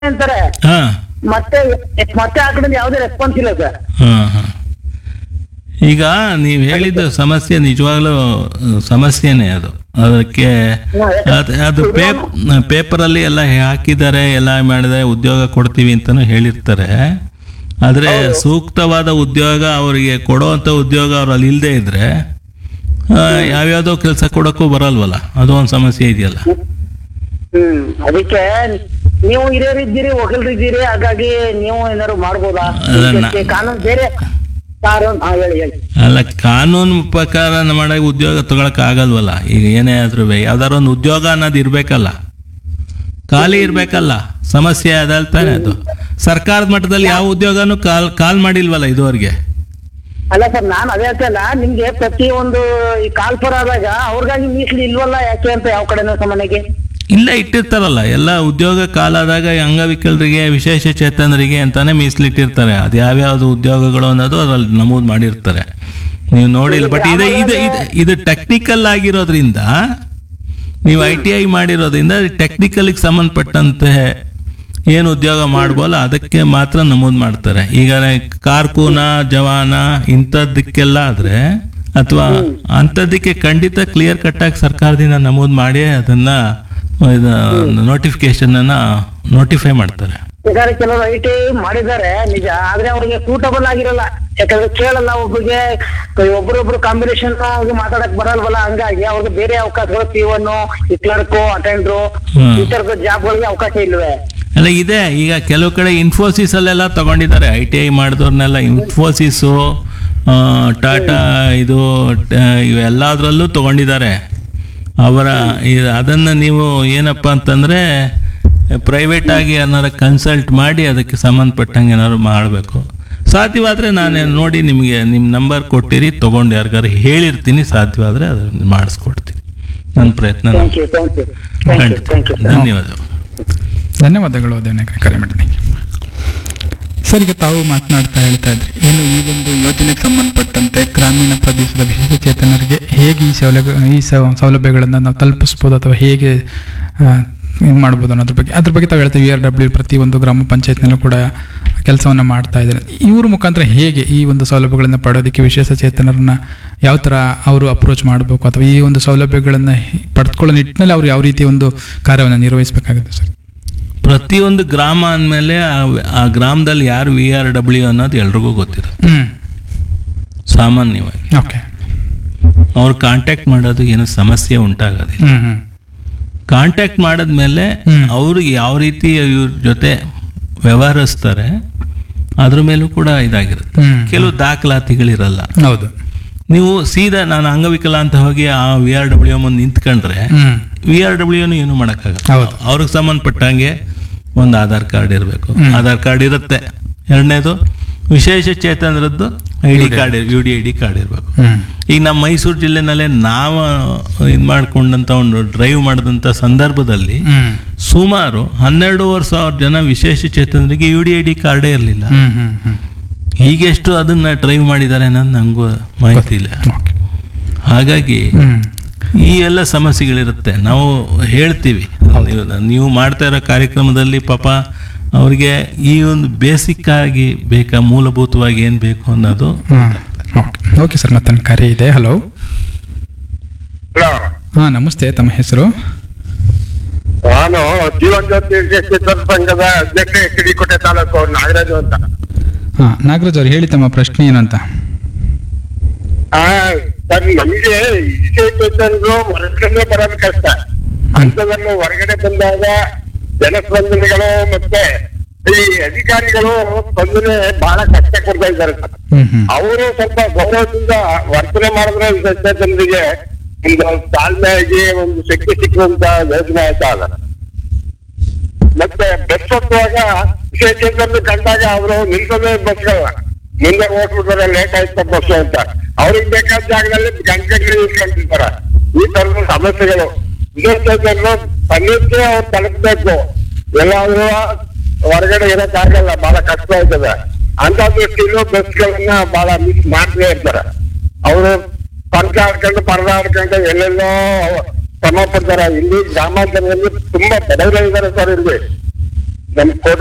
ಅಂತಾರೆ ಹಾ ಮತ್ತೆ ಮತ್ತೆ ಆ ಕಡೆ ಯಾವುದೇ ರೆಸ್ಪಾನ್ಸ್ ಇಲ್ಲ ಸರ್ ಹಾ ಹಾ ಈಗ ನೀವು ಹೇಳಿದ ಸಮಸ್ಯೆ ನಿಜವಾಗ್ಲೂ ಅಹ್, ಸಮಸ್ಯೆನೇ ಅದು ಅದಕ್ಕೆ ಅದ್- ಅದು ಪೇಪ್ ಪೇಪರಲ್ಲಿ ಎಲ್ಲ ಹಾಕಿದ್ದಾರೆ ಎಲ್ಲ ಮಾಡಿದೆ ಉದ್ಯೋಗ ಕೊಡ್ತೀವಿ ಅಂತಾನು ಹೇಳಿರ್ತಾರೆ ಆದರೆ ಸೂಕ್ತವಾದ ಉದ್ಯೋಗ ಅವರಿಗೆ ಕೊಡೋವಂಥ ಉದ್ಯೋಗ ಅವ್ರಲ್ಲಿ ಇಲ್ಲದೆ ಇದ್ರೆ ಆ, ಯಾವ್ಯಾವ್ದೋ ಕೆಲಸ ಕೊಡೋಕ್ಕೂ ಬರಲ್ವಲ್ಲ ಅದು ಒಂದು ಸಮಸ್ಯೆ ಇದೆಯಲ್ಲ ಹ್ಮ್ ಅದಕ್ಕೆ ನೀವು ಹಿರಿಯರಿದ್ದೀರಿ ಒಕ್ಕಲ್ರಿದ್ದೀರಿ ಹಾಗಾಗಿ ನೀವು ಏನಾದ್ರು ಮಾಡ್ಬೋದಾ ಅದನ್ನ- ಇದಕ್ಕೆ ಕಾನೂನು ಬೇರೆ ಕಾನೂನು ಹಾ ಹೇಳಿ ಹೇಳಿ ಅಲ್ಲ ಕಾನೂನು ಪ್ರಕಾರ ಮಾಡೋ ಉದ್ಯೋಗ ತಗೊಳಕ್ ಆಗಲ್ವಲ್ಲ ಈಗ ಏನೇ ಆದ್ರೂ ಯಾವ್ದಾರ ಒಂದು ಉದ್ಯೋಗ ಅನ್ನೋದು ಇರ್ಬೇಕಲ್ಲ ಖಾಲಿ ಇರ್ಬೇಕಲ್ಲ ಸಮಸ್ಯೆ ಅದಲ್ ತಾನೇ ಅದು ಸರ್ಕಾರದ ಮಟ್ಟದಲ್ಲಿ ಯಾವ ಉದ್ಯೋಗನೂ ಕಾಲ್ ಕಾಲ್ ಮಾಡಿಲ್ವಲ್ಲ ಇದುವರೆಗೆ ಅಲ್ಲ ಸರ್ ನಾನು ಅದೇ ಹೇಳ್ತಲ್ಲ ನಿಮ್ಗೆ ಪ್ರತಿ ಒಂದು ಈ ಕಾಲ್ಪುರ ಆದಾಗ ಅವ್ರಿಗಾಗಿ ಮೀಸಲು ಇಲ್ವಲ್ಲ ಯಾಕೆ ಅಂತ ಯಾವ ಕಡೆನೂ ಸಾಮಾನ್ಯಗೆ ಇಲ್ಲ ಇಟ್ಟಿರ್ತಾರಲ್ಲ ಎಲ್ಲ ಉದ್ಯೋಗ ಕಾಲಾದಾಗ ಈ ಅಂಗವಿಕಲರಿಗೆ ವಿಶೇಷ ಚೇತನರಿಗೆ ಅಂತಾನೆ ಮೀಸಲಿಟ್ಟಿರ್ತಾರೆ ಅದು ಯಾವ್ಯಾವ್ದು ಉದ್ಯೋಗಗಳು ಅನ್ನೋದು ಅದ್ರಲ್ಲಿ ನಮೂದು ಮಾಡಿರ್ತಾರೆ ನೀವು ನೋಡಿಲ್ಲ ಬಟ್ ಇದು ಇದು ಇದು- ಇದು ಟೆಕ್ನಿಕಲ್ ಆಗಿರೋದ್ರಿಂದ ನೀವು ಐ ಟಿ ಐ ಮಾಡಿರೋದ್ರಿಂದ ಟೆಕ್ನಿಕಲ್ಗೆ ಸಂಬಂಧಪಟ್ಟಂತೆ ಏನು ಉದ್ಯೋಗ ಮಾಡ್ಬೋಲ್ಲ ಅದಕ್ಕೆ ಮಾತ್ರ ನಮೂದು ಮಾಡ್ತಾರೆ ಈಗ ಕಾರ್ಕೂನ ಜವಾನ ಇಂಥದ್ದಕ್ಕೆಲ್ಲ ಆದ್ರೆ ಅಥವಾ ಅಂಥದ್ದಕ್ಕೆ ಖಂಡಿತ ಕ್ಲಿಯರ್ ಕಟ್ ಆಗಿ ಸರ್ಕಾರದಿಂದ ನಮೂದು ಮಾಡಿ ಅದನ್ನ ನೋಟಿಫಿಕೇಶನ್ ಅನ್ನ ನೋಟಿಫೈ ಮಾಡ್ತಾರೆ ಯಾಕಂದ್ರೆ ಕೆಲವರು ಐ ಟಿ ಮಾಡಿದ್ದಾರೆ ನಿಜ ಆದ್ರೆ ಅವ್ರಿಗೆ ಸೂಟಬಲ್ ಆಗಿರಲ್ಲ ಯಾಕಂದ್ರೆ ಕೇಳಲ್ಲ ಒಬ್ಬರಿಗೆ ಒಬ್ರೊಬ್ರು ಕಾಂಬಿನೇಷನ್ ಮಾತಾಡಕ್ ಬರಲ್ವಲ್ಲ ಹಂಗಾಗಿ ಅವ್ರಿಗೆ ಬೇರೆ ಅವಕಾಶಗಳು ಪಿ ಒನ್ ಈ ಕ್ಲರ್ಕು ಅಟೆಂಡ್ರು ಹ್ಮ್. ಈ ತರದ ಜಾಬ್ಗಳಿಗೆ ಅವಕಾಶ ಇಲ್ವೇ ಅಲ್ಲ ಇದೆ ಈಗ ಕೆಲವು ಕಡೆ ಇನ್ಫೋಸಿಸ್ ಅಲ್ಲೆಲ್ಲ ತಗೊಂಡಿದ್ದಾರೆ ಐ ಟಿ ಐ ಮಾಡಿದವ್ರನ್ನೆಲ್ಲ ಇನ್ಫೋಸಿಸು ಟಾಟಾ ಇದು ಟ- ಇವೆಲ್ಲದರಲ್ಲೂ ತಗೊಂಡಿದ್ದಾರೆ ಅವರ ಈ- ಅದನ್ನ ನೀವು ಏನಪ್ಪ ಅಂತಂದ್ರೆ ಪ್ರೈವೇಟ್ ಆಗಿ ಏನಾರು ಕನ್ಸಲ್ಟ್ ಮಾಡಿ ಅದಕ್ಕೆ ಸಂಬಂಧಪಟ್ಟಂಗೆ ಏನಾದ್ರು ಮಾಡಬೇಕು ಸಾಧ್ಯವಾದ್ರೆ ನಾನು ನೋಡಿ ನಿಮಗೆ ನಿಮ್ಮ ನಂಬರ್ ಕೊಟ್ಟಿರಿ ತಗೊಂಡು ಯಾರಿಗಾರು ಹೇಳಿರ್ತೀನಿ ಸಾಧ್ಯವಾದ್ರೆ ಅದನ್ನ ಮಾಡಿಸ್ಕೊಡ್ತೀನಿ ನನ್ನ ಪ್ರಯತ್ನ ನಾನು thank you thank you thank you ಖಂಡಿತ ಥ್ಯಾಂಕ್ ಯು ಧನ್ಯವಾದಗಳು ಧನ್ಯವಾದಗಳು ದೇವನಗರ ಕರೆ ಮಾಡಿದ್ದಕ್ಕೆ ಸರ್ ಈಗ ತಾವು ಮಾತನಾಡ್ತಾ ಹೇಳ್ತಾ ಇದ್ರಿ ಏನು ಈ ಒಂದು ಯೋಜನೆಗೆ ಸಂಬಂಧಪಟ್ಟಂತೆ ಗ್ರಾಮೀಣ ಪ್ರದೇಶದ ವಿಶೇಷ ಚೇತನರಿಗೆ ಹೇಗೆ ಈ ಸೌಲಭ್ಯ ಈ ಸೌ- ಸೌಲಭ್ಯಗಳನ್ನು ನಾವು ತಲುಪಿಸ್ಬೋದು ಅಥವಾ ಹೇಗೆ ಇದು ಮಾಡ್ಬೋದು ಅನ್ನೋದ್ರ ಬಗ್ಗೆ ಅದ್ರ ಬಗ್ಗೆ ತಾವು ಹೇಳ್ತೀವಿ ಆರ್ ಡಬ್ಲ್ಯೂ ಪ್ರತಿ ಒಂದು ಗ್ರಾಮ ಪಂಚಾಯತ್ನಲ್ಲೂ ಕೂಡ ಕೆಲಸವನ್ನು ಮಾಡ್ತಾ ಇದ್ದಾರೆ ಇವ್ರ ಮುಖಾಂತರ ಹೇಗೆ ಈ ಒಂದು ಸೌಲಭ್ಯಗಳನ್ನು ಪಡೆಯೋದಕ್ಕೆ ವಿಶೇಷ ಚೇತನರನ್ನ ಯಾವ ಥರ ಅವರು ಅಪ್ರೋಚ್ ಮಾಡಬೇಕು ಅಥವಾ ಈ ಒಂದು ಸೌಲಭ್ಯಗಳನ್ನು ಪಡೆದುಕೊಳ್ಳೋ ನಿಟ್ಟಿನಲ್ಲಿ ಅವ್ರು ಯಾವ ರೀತಿ ಒಂದು ಕಾರ್ಯವನ್ನು ನಿರ್ವಹಿಸಬೇಕಾಗುತ್ತೆ ಸರ್ ಪ್ರತಿಯೊಂದು ಗ್ರಾಮ ಅಂದಮೇಲೆ ಆ ಗ್ರಾಮದಲ್ಲಿ ಯಾರು ವಿ ಆರ್ ಡಬ್ಲ್ಯೂ ಅನ್ನೋದು ಎಲ್ರಿಗೂ ಗೊತ್ತಿರುತ್ತೆ ಹ್ಮ್ ಸಾಮಾನ್ಯವಾಗಿ ಓಕೆ ಅವ್ರು ಕಾಂಟ್ಯಾಕ್ಟ್ ಮಾಡೋದು ಏನು ಸಮಸ್ಯೆ ಉಂಟಾಗೋದಿಲ್ಲ ಹ್ಮ್ ಹ್ಮ್ ಕಾಂಟ್ಯಾಕ್ಟ್ ಮಾಡಿದ್ಮೇಲೆ ಹ್ಮ್. ಅವ್ರಿಗೆ ಯಾವ ರೀತಿ ಇವ್ರ ಜೊತೆ ವ್ಯವಹರಿಸ್ತಾರೆ ಅದ್ರ ಮೇಲೂ ಕೂಡ ಇದಾಗಿರುತ್ತೆ ಹ್ಮ್. ಕೆಲವು ದಾಖಲಾತಿಗಳಿರಲ್ಲ ಹೌದು ನೀವು ಸೀದಾ ನಾನು ಅಂಗವಿಕಲ ಅಂತ ಹೋಗಿ ಆ ವಿ ಆರ್ ಡಬ್ಲ್ಯೂ ಮುಂದೆ ನಿಂತ್ಕೊಂಡ್ರೆ ಹ್ಮ್ ವಿ ಆರ್ ಡಬ್ಲ್ಯೂನು ಏನು ಮಾಡೋಕ್ಕಾಗಲ್ಲ ಹೌದು. ಅವ್ರಿಗೆ ಸಂಬಂಧಪಟ್ಟಂಗೆ ಒಂದು ಆಧಾರ್ ಕಾರ್ಡ್ ಇರಬೇಕು ಹ್ಮ್. ಆಧಾರ್ ಕಾರ್ಡ್ ಇರುತ್ತೆ ಎರಡನೇದು ವಿಶೇಷ ಚೇತನರದ್ದು I D card U D I D card ಇರಬೇಕು ಹ್ಮ್ ಈಗ ನಮ್ಮ ಮೈಸೂರು ಜಿಲ್ಲೆನಲ್ಲೇ ನಾವು ಇದು ಮಾಡ್ಕೊಂಡಂತ ಒಂದು ಡ್ರೈವ್ ಮಾಡಿದಂಥ ಸಂದರ್ಭದಲ್ಲಿ ಹ್ಮ್ ಸುಮಾರು ಹನ್ನೆರಡೂವರೆ ಸಾವಿರ ಜನ ವಿಶೇಷ ಚೇತನರಿಗೆ ಯು ಡಿ ಐ ಡಿ ಕಾರ್ಡೇ ಇರಲಿಲ್ಲ ಹ್ಮ್ ಹ್ಮ್ ಹ್ಮ್ ಈಗೆಷ್ಟು ಅದನ್ನ ಡ್ರೈವ್ ಮಾಡಿದ್ದಾರೆ ಅನ್ನೋದು ನಂಗೂ ಮಾಹಿತಿ ಇಲ್ಲ ಓಕೆ ಹಾಗಾಗಿ ಹ್ಮ್ ಈ ಎಲ್ಲ ಸಮಸ್ಯೆಗಳಿರುತ್ತೆ ನಾವು ಹೇಳ್ತೀವಿ ನೀವು ನೀವು ಮಾಡ್ತಾ ಇರೋ ಕಾರ್ಯಕ್ರಮದಲ್ಲಿ ಪಾಪ ಅವ್ರಿಗೆ ಈ ಒಂದು ಬೇಸಿಕ್ ಆಗಿ ಬೇಕಾ ಮೂಲಭೂತವಾಗಿ ಏನು ಬೇಕು ಅನ್ನೋದು ಹಾಂ ಓಕೆ ಓಕೆ ಸರ್ ಮತ್ತೊಂದು ಕರೆ ಇದೆ ಹಲೋ ಹಲೋ ಹಾಂ ನಮಸ್ತೆ ತಮ್ಮ ಹೆಸರು ನಾನು ಜೀವನ್ ಜ್ಯೋತಿ ಚಿತ್ರ ಸಂಘದ ಅಧ್ಯಕ್ಷ ಎಚ್ ಡಿ ಕೋಟೆ ತಾಲೂಕು ನಾಗರಾಜು ಅಂತ ಹಾಂ ನಾಗರಾಜ್ ಅವ್ರು ಹೇಳಿ ತಮ್ಮ ಪ್ರಶ್ನೆ ಏನು ಅಂತ ಆ, ಸರ್ ನಮಗೆ ವಿಶೇಷರು ಹೊರಗಡೆ ಬರೋದು ಕಷ್ಟ ಅಂಥದ್ರಲ್ಲಿ ಹೊರಗಡೆ ಬಂದಾಗ ಜನಸ್ಪಂದನೆಗಳು ಮತ್ತೆ ಈ ಅಧಿಕಾರಿಗಳು ಸ್ಪಂದನೆ ಬಹಳ ಕಷ್ಟ ಕೊಡ್ತಾ ಇದ್ದಾರೆ ಸರ್ ಹ್ಮ್ ಹ್ಮ್ ಅವರು ಸ್ವಲ್ಪ ಗೌರವದಿಂದ ವರ್ತನೆ ಮಾಡಿದ್ರೆ ವಿಶೇಷ ಜನರಿಗೆ ಒಂದು ತಾಳ್ಮೆಯಾಗಿ ಒಂದು ಶಕ್ತಿ ಸಿಕ್ಕುವಂತ ಯೋಜನೆ ಆಯ್ತಾ ಅದ ಮತ್ತೆ ಬಸ್ ಹತ್ತುವಾಗ ವಿಶೇಷದಲ್ಲಿ ಕಂಡಾಗ ಅವರು ನಿಲ್ಸೋದೇ ಬಸ್ಗಳನ್ನ ಮುಂದೆ ಹೋಗ್ಬಿಟ್ರೆ ಲೇಟ್ ಆಯ್ತು ಬಸ್ ಅಂತ ಅವ್ರಿಗೆ ಬೇಕಾದ ಜಾಗದಲ್ಲಿ ಗಂಟೆಗಳು ನಿಲ್ಕೊಂಡಿರ್ತಾರ ಈ ತರದ ಸಮಸ್ಯೆಗಳು ವಿಶೇಷರು ತನ್ನಕ್ಕೆ ಅವ್ರು ತಲುಪಬೇಕು ಎಲ್ಲಾದ್ರೂ ಹೊರಗಡೆ ಇರೋಕ್ಕಾಗಲ್ಲ ಬಹಳ ಕಷ್ಟ ಆಯ್ತದೆ ಅಂತ ದೃಷ್ಟಿಯಲ್ಲೂ ಬಸ್ಗಳನ್ನ ಬಹಳ ಮಿಸ್ ಮಾಡ್ತೇ ಇರ್ತಾರೆ ಅವರು ಪರ್ಕ ಆಡ್ಕೊಂಡು ಪರ್ದ ಆಡ್ಕೊಂಡು ಎಲ್ಲೆಲ್ಲೋ ಶ್ರಮ ಪಡ್ತಾರೆ ಇಲ್ಲಿ ಗ್ರಾಮಾಂತರದಲ್ಲಿ ತುಂಬಾ ಬಡವರೇ ಇದ್ದಾರೆ ಸರ್ ಇಲ್ಲಿ ನಮ್ ಕೋಟ